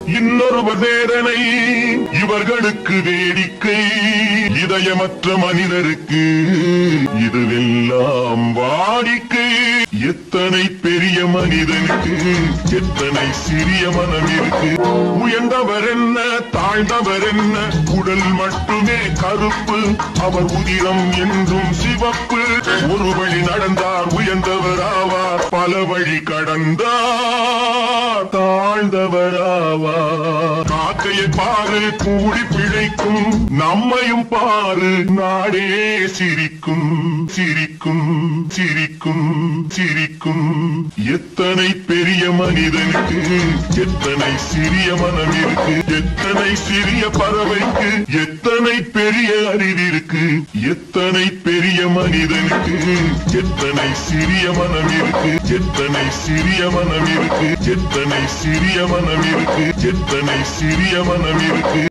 இன்னொருவர் வேதனை இவர்களுக்கு வேடிக்கை இதயமற்ற மனிதருக்கு இதுவெல்லாம் வாடிக்கை எத்தனை பெரிய மனிதனுக்கு எத்தனை சிறிய மனம் இருக்கு உயர்ந்தவர் என்ன தாழ்ந்தவர் என்ன உடல் மட்டுமே கருப்பு அவர் உதிரம் என்றும் சிவப்பு ஒரு வழி நடந்தார் உயர்ந்தவர் ஆவார் பல வழி கடந்தார் தாழ்ந்தவர் ஆவார் காக்கையை பாரு கூடி பிழைக்கும் நம்மையும் பாரு நாடே சிரிக்கும் சிரிக்கும் சிரிக்கும் சிரிக்கும் எத்தனை பெரிய மனிதனுக்கு எத்தனை சிறிய மனம் இருக்கு எத்தனை சிறிய பறவைக்கு எத்தனை பெரிய அறிவிருக்கு எத்தனை பெரிய மனிதனுக்கு எத்தனை சிறிய மனம் இருக்கு எத்தனை சிறிய மனம் இருக்கு எத்தனை சிறிய மனம் இருக்கு எத்தனை சிறிய மனம் இருக்கு